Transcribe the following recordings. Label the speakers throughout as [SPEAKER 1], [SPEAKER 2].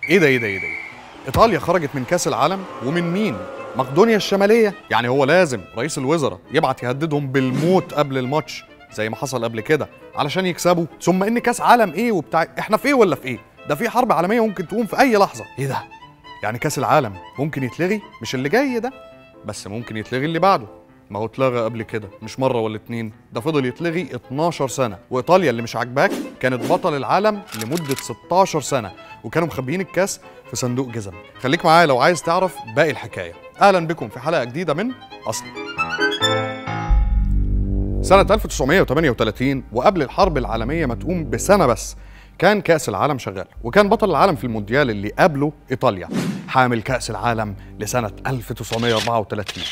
[SPEAKER 1] ايه ده ايه ده ايه ده ايطاليا خرجت من كاس العالم ومن مين مقدونيا الشماليه يعني هو لازم رئيس الوزراء يبعت يهددهم بالموت قبل الماتش زي ما حصل قبل كده علشان يكسبوا ثم ان كاس عالم ايه وبتاع احنا في ايه ولا في ايه ده في حرب عالميه ممكن تقوم في اي لحظه ايه ده يعني كاس العالم ممكن يتلغي مش اللي جاي ده بس ممكن يتلغي اللي بعده ما هو اتلغى قبل كده مش مره ولا اتنين ده فضل يتلغي 12 سنه وايطاليا اللي مش عاجباك كانت بطل العالم لمده 16 سنه وكانوا مخبيين الكاس في صندوق جزم خليك معايا لو عايز تعرف باقي الحكايه اهلا بكم في حلقه جديده من اصلي سنة 1938 وقبل الحرب العالمية ما تقوم بسنة بس كان كأس العالم شغال وكان بطل العالم في المونديال اللي قبله إيطاليا حامل كأس العالم لسنة 1934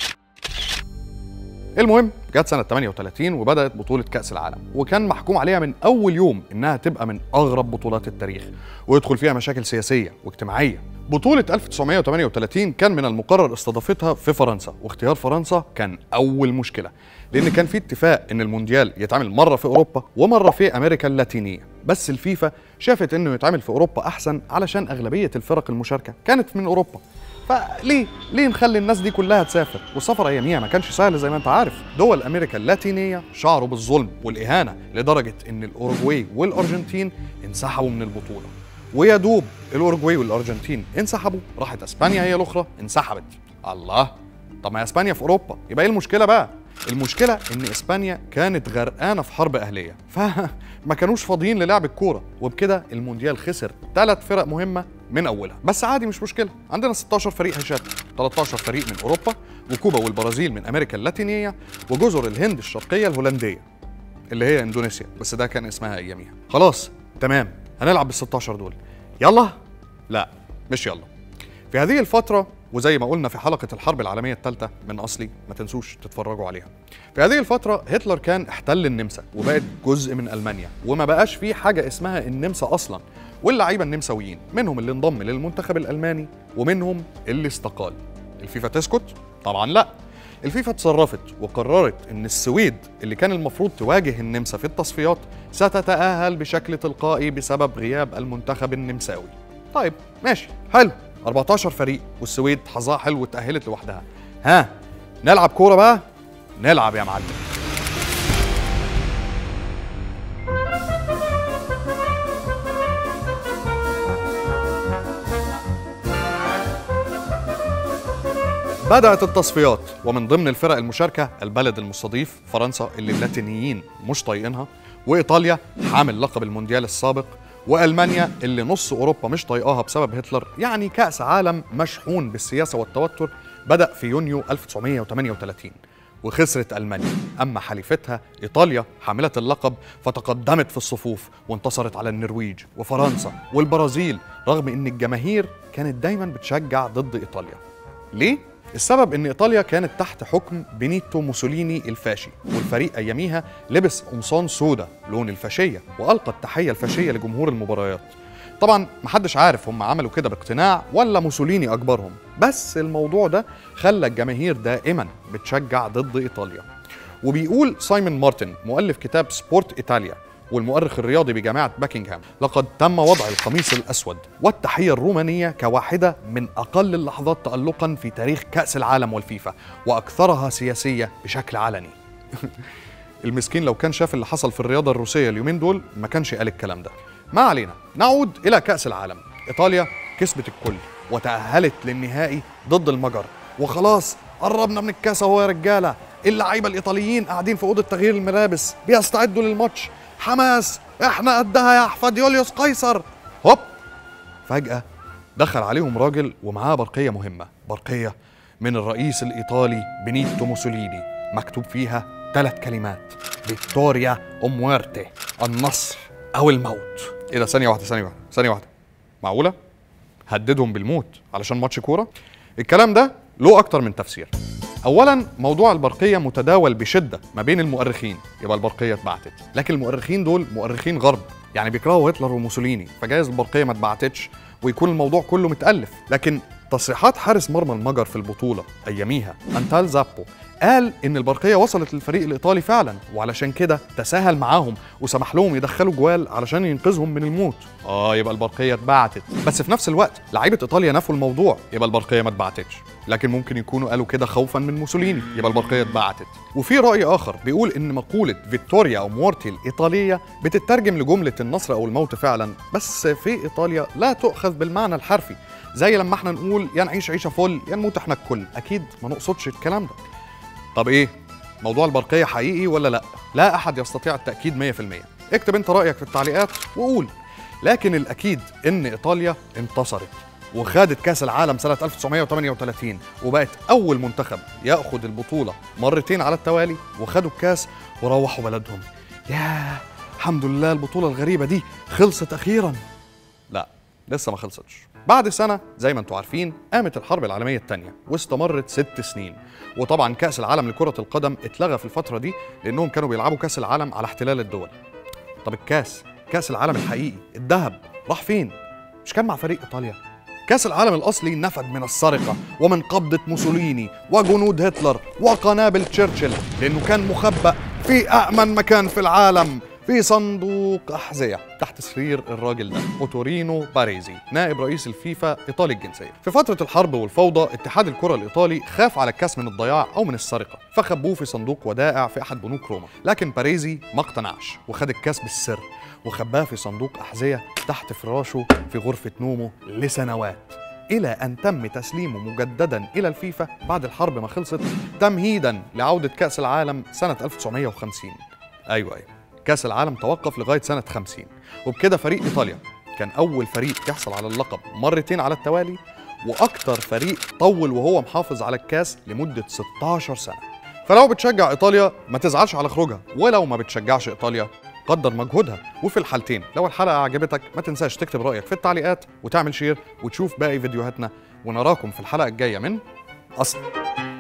[SPEAKER 1] المهم جت سنة 38 وبدأت بطولة كأس العالم وكان محكوم عليها من أول يوم إنها تبقى من أغرب بطولات التاريخ ويدخل فيها مشاكل سياسية واجتماعية بطولة 1938 كان من المقرر استضافتها في فرنسا واختيار فرنسا كان أول مشكلة لأن كان في اتفاق إن المونديال يتعمل مرة في أوروبا ومرة في أمريكا اللاتينية بس الفيفا شافت إنه يتعمل في أوروبا أحسن علشان أغلبية الفرق المشاركة كانت من أوروبا فليه ليه نخلي الناس دي كلها تسافر والسفر اياميها ما كانش سهل زي ما انت عارف دول امريكا اللاتينيه شعروا بالظلم والاهانه لدرجه ان الاوروغواي والارجنتين انسحبوا من البطوله ويا دوب الاوروغواي والارجنتين انسحبوا راحت اسبانيا هي الاخرى انسحبت الله طب ما اسبانيا في اوروبا يبقى ايه المشكله بقى المشكله ان اسبانيا كانت غرقانه في حرب اهليه فما كانوش فاضيين للعب الكوره وبكده المونديال خسر ثلاث فرق مهمه من اولها بس عادي مش مشكله عندنا 16 فريق هيشارك 13 فريق من اوروبا وكوبا والبرازيل من امريكا اللاتينيه وجزر الهند الشرقيه الهولنديه اللي هي اندونيسيا بس ده كان اسمها اياميها خلاص تمام هنلعب بال 16 دول يلا لا مش يلا في هذه الفترة وزي ما قلنا في حلقة الحرب العالمية الثالثة من أصلي ما تنسوش تتفرجوا عليها في هذه الفترة هتلر كان احتل النمسا وبقت جزء من ألمانيا وما بقاش في حاجة اسمها النمسا أصلا واللعيبة النمساويين منهم اللي انضم للمنتخب الألماني ومنهم اللي استقال الفيفا تسكت؟ طبعا لا الفيفا اتصرفت وقررت ان السويد اللي كان المفروض تواجه النمسا في التصفيات ستتأهل بشكل تلقائي بسبب غياب المنتخب النمساوي طيب ماشي حلو 14 فريق والسويد حظها حلو واتأهلت لوحدها ها نلعب كورة بقى نلعب يا معلم بدأت التصفيات ومن ضمن الفرق المشاركة البلد المستضيف فرنسا اللي اللاتينيين مش طايقينها وإيطاليا حامل لقب المونديال السابق وألمانيا اللي نص أوروبا مش طايقاها بسبب هتلر يعني كأس عالم مشحون بالسياسة والتوتر بدأ في يونيو 1938 وخسرت ألمانيا أما حليفتها إيطاليا حاملة اللقب فتقدمت في الصفوف وانتصرت على النرويج وفرنسا والبرازيل رغم أن الجماهير كانت دايما بتشجع ضد إيطاليا ليه؟ السبب ان ايطاليا كانت تحت حكم بينيتو موسوليني الفاشي والفريق اياميها لبس قمصان سودا لون الفاشيه والقى التحيه الفاشيه لجمهور المباريات طبعا محدش عارف هم عملوا كده باقتناع ولا موسوليني اجبرهم بس الموضوع ده خلى الجماهير دائما بتشجع ضد ايطاليا وبيقول سايمون مارتن مؤلف كتاب سبورت ايطاليا والمؤرخ الرياضي بجامعة باكنغهام لقد تم وضع القميص الأسود والتحية الرومانية كواحدة من أقل اللحظات تألقا في تاريخ كأس العالم والفيفا وأكثرها سياسية بشكل علني المسكين لو كان شاف اللي حصل في الرياضة الروسية اليومين دول ما كانش قال الكلام ده ما علينا نعود إلى كأس العالم إيطاليا كسبت الكل وتأهلت للنهائي ضد المجر وخلاص قربنا من الكاس اهو يا رجاله اللعيبه الايطاليين قاعدين في اوضه تغيير الملابس بيستعدوا للماتش حماس احنا قدها يا احفاد يوليوس قيصر هوب فجاه دخل عليهم راجل ومعاه برقيه مهمه برقيه من الرئيس الايطالي بنيتو موسوليني مكتوب فيها ثلاث كلمات فيكتوريا او مويرتي النصر او الموت ايه ده ثانيه واحده ثانيه واحده ثانيه واحده معقوله هددهم بالموت علشان ماتش كوره الكلام ده له اكتر من تفسير اولا موضوع البرقيه متداول بشده ما بين المؤرخين يبقى البرقيه اتبعتت لكن المؤرخين دول مؤرخين غرب يعني بيكرهوا هتلر وموسوليني فجايز البرقيه ما اتبعتتش ويكون الموضوع كله متالف لكن تصريحات حارس مرمى المجر في البطوله اياميها انتال زابو قال ان البرقيه وصلت للفريق الايطالي فعلا وعلشان كده تساهل معاهم وسمح لهم يدخلوا جوال علشان ينقذهم من الموت اه يبقى البرقيه اتبعتت بس في نفس الوقت لعيبه ايطاليا نفوا الموضوع يبقى البرقيه ما اتبعتتش لكن ممكن يكونوا قالوا كده خوفا من موسوليني يبقى البرقيه اتبعتت وفي راي اخر بيقول ان مقوله فيكتوريا او مورتي الايطاليه بتترجم لجمله النصر او الموت فعلا بس في ايطاليا لا تؤخذ بالمعنى الحرفي زي لما احنا نقول يا نعيش عيشه فل يا نموت احنا الكل اكيد ما نقصدش الكلام ده طب ايه موضوع البرقيه حقيقي ولا لا لا احد يستطيع التاكيد 100% اكتب انت رايك في التعليقات وقول لكن الاكيد ان ايطاليا انتصرت وخدت كاس العالم سنه 1938 وبقت اول منتخب ياخذ البطوله مرتين على التوالي وخدوا الكاس وروحوا بلدهم ياه الحمد لله البطوله الغريبه دي خلصت اخيرا لا لسه ما خلصتش بعد سنة زي ما انتم عارفين قامت الحرب العالمية الثانية واستمرت ست سنين وطبعا كأس العالم لكرة القدم اتلغى في الفترة دي لأنهم كانوا بيلعبوا كأس العالم على احتلال الدول طب الكاس كأس العالم الحقيقي الذهب راح فين؟ مش كان مع فريق إيطاليا كأس العالم الأصلي نفد من السرقة ومن قبضة موسوليني وجنود هتلر وقنابل تشرشل لأنه كان مخبأ في أأمن مكان في العالم في صندوق أحذية تحت سرير الراجل ده اوتورينو باريزي نائب رئيس الفيفا إيطالي الجنسية في فترة الحرب والفوضى اتحاد الكرة الإيطالي خاف على الكاس من الضياع أو من السرقة فخبوه في صندوق ودائع في أحد بنوك روما لكن باريزي ما اقتنعش وخد الكاس بالسر وخباه في صندوق أحذية تحت فراشه في غرفة نومه لسنوات إلى أن تم تسليمه مجددا إلى الفيفا بعد الحرب ما خلصت تمهيدا لعودة كأس العالم سنة 1950 أيوة أيوة كأس العالم توقف لغاية سنة 50 وبكده فريق إيطاليا كان أول فريق يحصل على اللقب مرتين على التوالي وأكتر فريق طول وهو محافظ على الكاس لمدة 16 سنة فلو بتشجع إيطاليا ما تزعلش على خروجها ولو ما بتشجعش إيطاليا قدر مجهودها وفي الحالتين لو الحلقة عجبتك ما تنساش تكتب رأيك في التعليقات وتعمل شير وتشوف باقي فيديوهاتنا ونراكم في الحلقة الجاية من أصل